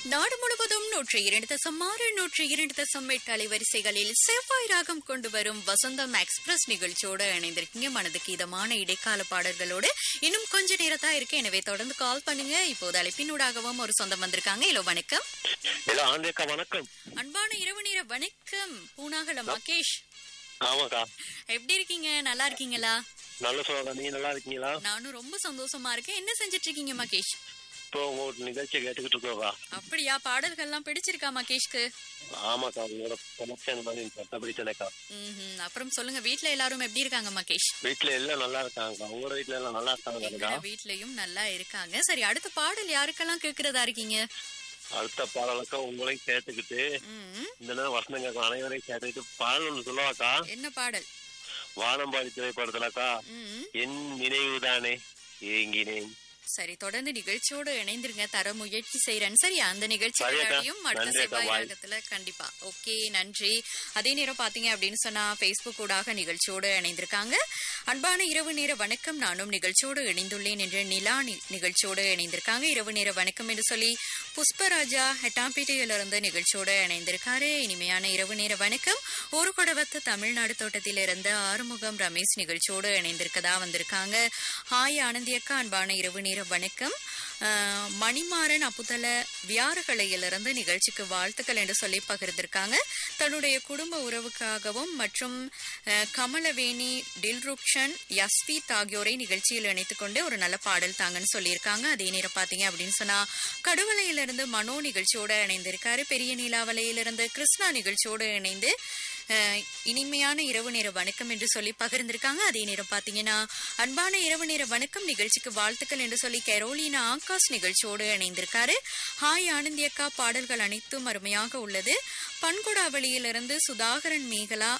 நாடு முழுவதும் நூற்றி இரண்டு தசம் ஆறு நூற்றி இரண்டு தசம் எட்டு அலைவரிசைகளில் செவ்வாய் ராகம் கொண்டு வரும் வசந்தம் எக்ஸ்பிரஸ் நிகழ்ச்சியோடு இணைந்திருக்கீங்க மனதுக்கு இதமான இடைக்கால பாடல்களோடு இன்னும் கொஞ்ச நேரத்தா இருக்கு எனவே தொடர்ந்து கால் பண்ணுங்க இப்போது அழைப்பினூடாகவும் ஒரு சொந்தம் வந்திருக்காங்க ஹலோ வணக்கம் ஹலோ ஆண்டேக்கா வணக்கம் அன்பான இரவு நேர வணக்கம் பூனாகல மகேஷ் ஆமாக்கா எப்படி இருக்கீங்க நல்லா இருக்கீங்களா நல்ல சொல்லலாம் நீங்க நல்லா இருக்கீங்களா நானும் ரொம்ப சந்தோஷமா இருக்கேன் என்ன செஞ்சிட்டு இருக்கீங்க மகேஷ் இப்போ உங்க ஒரு நிகழ்ச்சியை கேட்டுக்கிட்டு இருக்கோக்கா அப்படியா பாடல்கள்லாம் பிடிச்சிருக்கா மகேஷ்க்கு ஆமாக்கா உங்களோட கனெக்ஷன் மாதிரி மற்றபடி தானேக்கா ம்ஹும். அப்புறம் சொல்லுங்க வீட்ல எல்லாரும் எப்படி இருக்காங்க மகேஷ் வீட்டுல எல்லாம் நல்லா இருக்காங்கக்கா உங்களோட வீட்டுல எல்லாம் நல்லா இருக்காங்கக்கா எங்களோட வீட்லயும் நல்லா இருக்காங்க சரி அடுத்த பாடல் யாருக்கெல்லாம் கேக்குறதா இருக்கீங்க அடுத்த பாடலுக்கா உங்களையும் கேட்டுக்கிட்டு ம், இந்த நேரம் வசந்தங்க அனைவரையும் கேட்டுக்கிட்டு பாடல் ஒன்று சொல்லுவாக்கா என்ன பாடல் வானம்பாடி திரைப்படத்துலக்கா ம், என் நினைவுதானே ஏங்கினேன் சரி தொடர்ந்து நிகழ்ச்சியோடு இணைந்திருங்க தர முயற்சி செய்யறேன் சரி அந்த நிகழ்ச்சி சரி அக்கா. விளையாடியும் அடுத்த நன்றி அக்கா. செவ்வாய் பாய். ராகத்துல கண்டிப்பா ஓகே நன்றி அதே நேரம் பாத்தீங்க அப்படின்னு சொன்னா பேஸ்புக் ஊடாக நிகழ்ச்சியோடு இணைந்திருக்காங்க அன்பான இரவு நேர வணக்கம் நானும் நிகழ்ச்சியோடு இணைந்துள்ளேன் என்று நிலா நி- நிகழ்ச்சியோடு இணைந்திருக்காங்க இரவு நேர வணக்கம் என்று சொல்லி புஷ்பராஜா ஹெட்டாம்பேட்டையிலிருந்து நிகழ்ச்சியோடு இணைந்திருக்காரு இனிமையான இரவு நேர வணக்கம் ஒரு கொடவத்த தமிழ்நாடு தோட்டத்திலிருந்து ஆறுமுகம் ரமேஷ் நிகழ்ச்சியோடு இணைந்திருக்கதா வந்திருக்காங்க ஹாய் ஆனந்தி அக்கா அன்பான இரவு நேர வணக்கம் அஹ், மணிமாறன் அப்புதல வியாறுகளையிலிருந்து நிகழ்ச்சிக்கு வாழ்த்துக்கள் என்று சொல்லி பகிர்ந்திருக்காங்க தன்னுடைய குடும்ப உறவுக்காகவும் மற்றும் அஹ், கமலவேணி டில்ருக்ஷன் யஸ்வீத் ஆகியோரை நிகழ்ச்சியில் இணைத்துக் கொண்டு ஒரு நல்ல பாடல் தாங்கன்னு சொல்லியிருக்காங்க அதே நேரம் பாத்தீங்க அப்படின்னு சொன்னா கடுவலையிலிருந்து மனோ நிகழ்ச்சியோட இணைந்திருக்காரு பெரிய நீலாவலையிலிருந்து கிருஷ்ணா நிகழ்ச்சியோடு இணைந்து அஹ், இனிமையான இரவு நேர வணக்கம் என்று சொல்லி பகிர்ந்திருக்காங்க அதே நேரம் பாத்தீங்கன்னா அன்பான இரவு நேர வணக்கம் நிகழ்ச்சிக்கு வாழ்த்துக்கள் என்று சொல்லி கெரோலினா ஆகாஷ் நிகழ்ச்சியோடு இணைந்திருக்காரு ஹாய் ஆனந்தி அக்கா பாடல்கள் அனைத்தும் அருமையாக உள்ளது பன்குடாவளியிலிருந்து சுதாகரன் மேகலா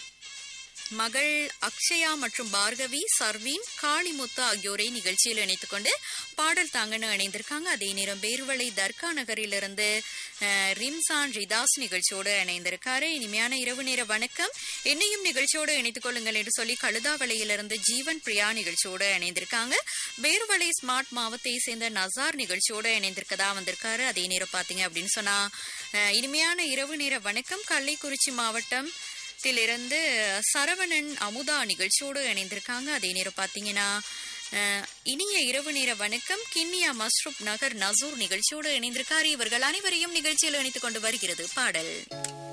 மகள் அக்ஷயா மற்றும் பார்கவி சர்வீன் காளிமுத்து ஆகியோரை நிகழ்ச்சியில் இணைத்துக் கொண்டு பாடல் தாங்கன்னு இணைந்திருக்காங்க அதே நேரம் பேருவளை தர்கா நகரிலிருந்து அஹ், ரிம்சான் ரிதாஸ் நிகழ்ச்சியோடு இணைந்திருக்காரு இனிமையான இரவு நேர வணக்கம் என்னையும் நிகழ்ச்சியோடு இணைத்துக் கொள்ளுங்கள் என்று சொல்லி கழுதாவளையிலிருந்து ஜீவன் பிரியா நிகழ்ச்சியோடு இணைந்திருக்காங்க பேருவளை ஸ்மார்ட் மாவத்தை சேர்ந்த நசார் நிகழ்ச்சியோடு இணைந்திருக்கதா வந்திருக்காரு அதே நேரம் பாத்தீங்க அப்படின்னு சொன்னா அஹ், இனிமையான இரவு நேர வணக்கம் கள்ளிக்குறிச்சி மாவட்டம் இருந்து சரவணன் அமுதா நிகழ்ச்சியோடு இணைந்திருக்காங்க அதே நேரம் பார்த்தீங்கன்னா அஹ், இனிய இரவு நேர வணக்கம் கிண்ணியா மஸ்ரூப் நகர் நசூர் நிகழ்ச்சியோடு இணைந்திருக்காரு இவர்கள் அனைவரையும் நிகழ்ச்சியில் இணைத்துக் கொண்டு வருகிறது பாடல்